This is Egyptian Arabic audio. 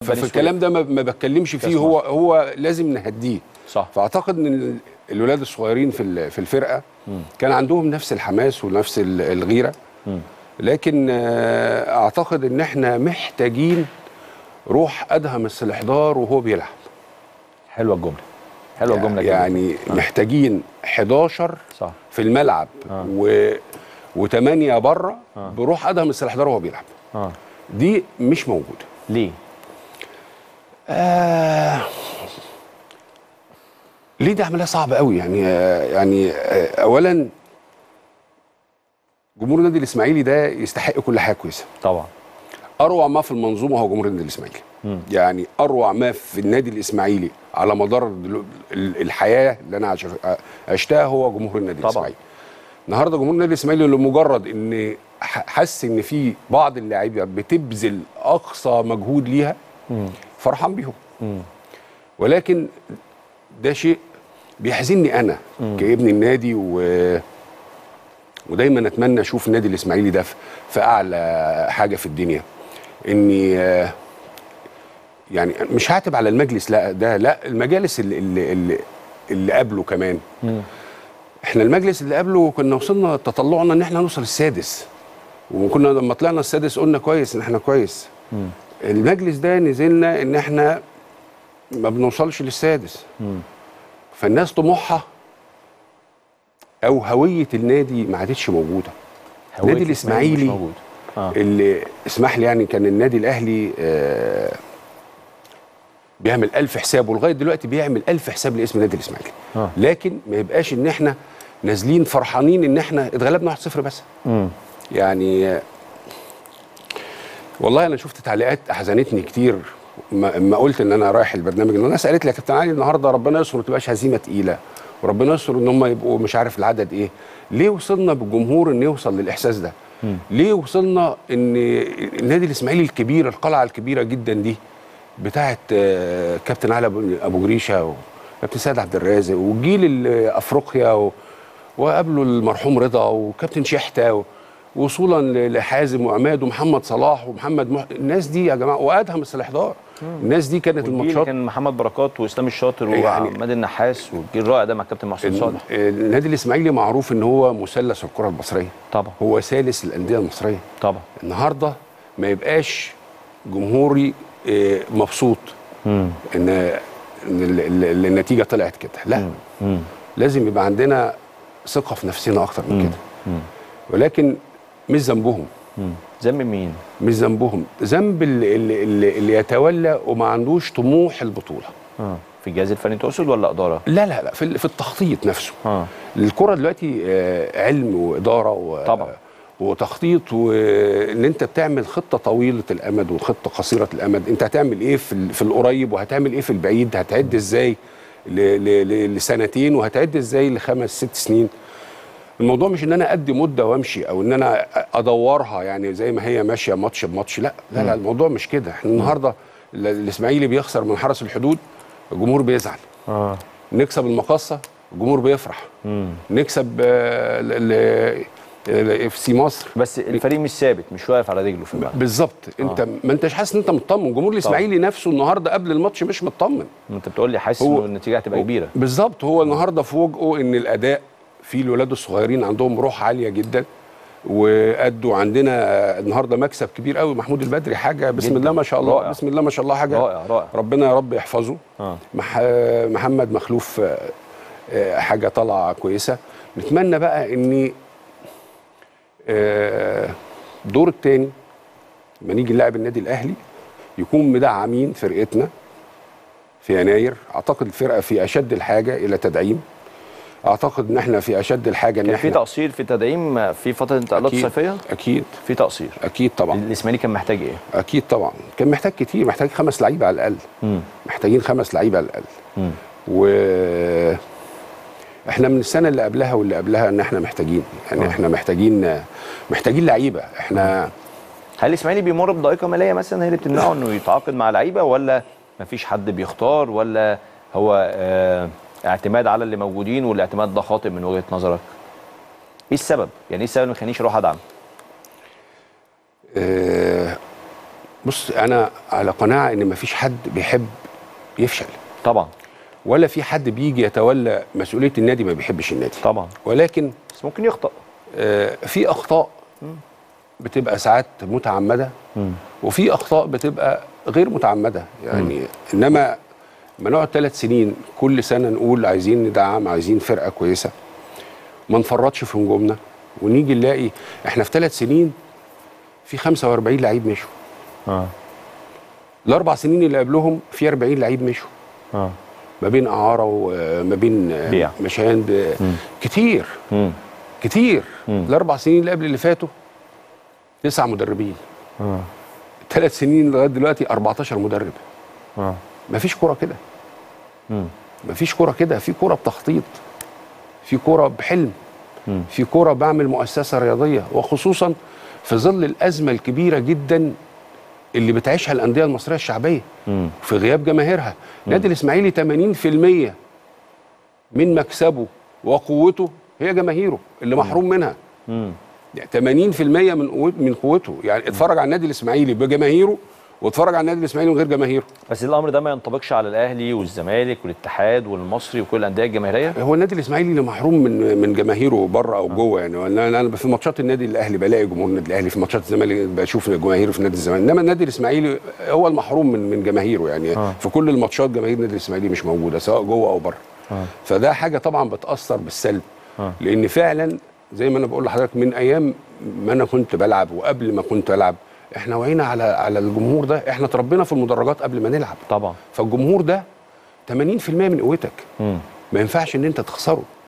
بني ففي سويف. الكلام ده ما ما بتكلمش فيه كاس هو هو لازم نهديه صح فاعتقد ان ال- الولاد الصغيرين في ال- في الفرقه كان عندهم نفس الحماس ونفس ال- الغيره لكن آه، اعتقد ان احنا محتاجين روح ادهم السلحدار وهو بيلعب حلوه الجمله حلوه الجمله جدا. يعني محتاجين 11 صح في الملعب و وثمانية بره بروح ادهم السلحدار وهو بيلعب اه دي مش موجوده ليه آه ليه دي عمليه صعبه قوي يعني آه يعني آه اولا جمهور النادي الاسماعيلي ده يستحق كل حاجه كويسه طبعا اروع ما في المنظومه هو جمهور النادي الاسماعيلي يعني اروع ما في النادي الاسماعيلي على مدار دلو- ال- الحياه اللي انا عش- عشتها هو جمهور النادي طبعاً. الاسماعيلي النهارده جمهور النادي الاسماعيلي لمجرد ان ح- حس ان في بعض اللاعبين بتبذل اقصى مجهود ليها فرحان بيهم ولكن ده شيء بيحزنني انا كابن النادي و ودايما اتمنى اشوف النادي الاسماعيلي ده في- في اعلى حاجه في الدنيا اني آه، يعني مش هعتب على المجلس لا ده لا المجالس اللي اللي اللي, اللي قبله كمان احنا المجلس اللي قبله كنا وصلنا تطلعنا ان احنا نوصل السادس وكنا لما طلعنا السادس قلنا كويس ان احنا كويس المجلس ده نزلنا ان احنا ما بنوصلش للسادس فالناس طموحها او هويه النادي ما عادتش موجوده هوية النادي الاسماعيلي مش موجود اه اللي اسمح لي يعني كان النادي الاهلي آه بيعمل ألف حساب ولغايه دلوقتي بيعمل ألف حساب لاسم النادي الاسماعيلي آه. لكن ما يبقاش ان احنا نازلين فرحانين ان احنا اتغلبنا 1-0 بس مم. يعني آه، والله انا شفت تعليقات احزنتني كتير ما ما قلت ان انا رايح البرنامج ان الناس قالت لي يا كابتن علي النهارده ربنا يستر ما تبقاش هزيمه تقيله وربنا يستر ان هم يبقوا مش عارف العدد ايه ليه وصلنا بالجمهور ان يوصل للاحساس ده ليه وصلنا ان النادي الاسماعيلي الكبير القلعه الكبيره جدا دي بتاعه آه، كابتن علي أبو- ابو جريشه وكابتن سيد عبد الرازق وجيل ال- افريقيا و... وقابله المرحوم رضا وكابتن شحته و... وصولا ل- لحازم وعماد ومحمد صلاح ومحمد مح... الناس دي يا جماعه وادهم السلحدار الناس دي كانت والجيل الماتشات كان محمد بركات واسلام الشاطر يعني- وعماد النحاس والجيل الرائع ده مع كابتن محسن ال- صالح النادي الاسماعيلي معروف ان هو مثلث الكره المصريه طبعا هو ثالث الانديه المصريه طبعا النهارده ما يبقاش جمهوري آه، مبسوط مم. ان ان ال- ال- النتيجه طلعت كده لا مم. لازم يبقى عندنا ثقه في نفسنا اكتر من كده مم. ولكن مش ذنبهم مم. ذنب مين؟ مش ذنبهم ذنب اللي, اللي, اللي, اللي يتولى وما عندوش طموح البطوله اه في الجهاز الفني تقصد ولا اداره؟ لا لا لا في, ال- في التخطيط نفسه اه الكره دلوقتي آه، علم واداره و طبعا. وتخطيط وان انت بتعمل خطه طويله الامد وخطه قصيره الامد انت هتعمل ايه في ال- في القريب وهتعمل ايه في البعيد هتعد ازاي ل- ل- ل- لسنتين وهتعد ازاي لخمس ست سنين الموضوع مش ان انا ادي مده وامشي او ان انا ادورها يعني زي ما هي ماشيه ماتش بماتش لا لا لا الموضوع مش كده احنا النهارده ال- الاسماعيلي بيخسر من حرس الحدود الجمهور بيزعل اه نكسب المقصه الجمهور بيفرح مم. نكسب اف سي مصر بس الفريق مش ثابت مش واقف على رجله في الملعب بالظبط انت ما انتش حاسس ان انت مطمن جمهور الاسماعيلي نفسه النهارده قبل الماتش مش مطمن انت بتقول لي حاسس هو- انه النتيجه هتبقى كبيره بالظبط هو النهارده فوجئوا ان الاداء في الولاد الصغيرين عندهم روح عاليه جدا وادوا عندنا النهارده مكسب كبير قوي محمود البدري حاجه بسم جداً. الله ما شاء الله رائع. بسم الله ما شاء الله حاجه رائع رائع ربنا يا رب يحفظه اه مح... محمد مخلوف آه، آه، حاجه طالعه كويسه نتمنى بقى ان آه، الدور الثاني لما نيجي نلاعب النادي الاهلي يكون مدعمين فرقتنا في يناير اعتقد الفرقه في اشد الحاجه الى تدعيم اعتقد ان احنا في اشد الحاجه ان كان في احنا تقصير في تدعيم في فتره الانتقالات أكيد. الصيفيه اكيد في تقصير اكيد طبعا الاسماعيلي كان محتاج ايه؟ اكيد طبعا كان محتاج كتير محتاج خمس لعيبه على الاقل مم. محتاجين خمس لعيبه على الاقل مم. و احنا من السنه اللي قبلها واللي قبلها ان احنا محتاجين يعني احنا محتاجين محتاجين لعيبه احنا هل الاسماعيلي بيمر بضائقه ماليه مثلا هي اللي بتمنعه انه يتعاقد مع لعيبه ولا مفيش حد بيختار ولا هو آه اعتماد على اللي موجودين والاعتماد ده خاطئ من وجهه نظرك؟ ايه السبب؟ يعني ايه السبب اللي ما يخلينيش اروح ادعم؟ اه بص انا على قناعه ان مفيش حد بيحب يفشل طبعا ولا في حد بيجي يتولى مسؤوليه النادي ما بيحبش النادي طبعا ولكن بس ممكن يخطأ آه، في اخطاء بتبقى ساعات متعمده وفي اخطاء بتبقى غير متعمده يعني انما ما نقعد ثلاث سنين كل سنه نقول عايزين ندعم عايزين فرقه كويسه ما نفرطش في نجومنا ونيجي نلاقي احنا في ثلاث سنين في 45 لعيب مشوا اه الاربع سنين اللي قبلهم في 40 لعيب مشوا اه ما بين اعاره وما بين آه، بيع. مشاهد آه، كتير مم. كتير مم. الاربع سنين اللي قبل اللي فاتوا تسع مدربين اه ثلاث سنين لغايه دلوقتي 14 مدرب اه مفيش كوره كده مم. مفيش كوره كده في كوره بتخطيط في كوره بحلم مم. في كوره بعمل مؤسسه رياضيه وخصوصا في ظل الازمه الكبيره جدا اللي بتعيشها الانديه المصريه الشعبيه مم. في غياب جماهيرها نادي الاسماعيلي 80% من مكسبه وقوته هي جماهيره اللي محروم منها مم. يعني 80% من قوت من قوته يعني اتفرج على النادي الاسماعيلي بجماهيره واتفرج على النادي الاسماعيلي من غير جماهيره بس الامر ده ما ينطبقش على الاهلي والزمالك والاتحاد والمصري وكل الانديه الجماهيريه هو النادي الاسماعيلي اللي محروم من من جماهيره بره او جوه يعني انا انا في ماتشات النادي الاهلي بلاقي جمهور النادي الاهلي في ماتشات الزمالك بشوف جماهيره في نادي الزمالك انما النادي الاسماعيلي هو المحروم من من جماهيره يعني آه. في كل الماتشات جماهير النادي الاسماعيلي مش موجوده سواء جوه او بره آه. فده حاجه طبعا بتاثر بالسلب آه. لان فعلا زي ما انا بقول لحضرتك من ايام ما انا كنت بلعب وقبل ما كنت العب احنا وعينا على على الجمهور ده احنا اتربينا في المدرجات قبل ما نلعب طبعا فالجمهور ده 80% من قوتك مم. ما ينفعش ان انت تخسره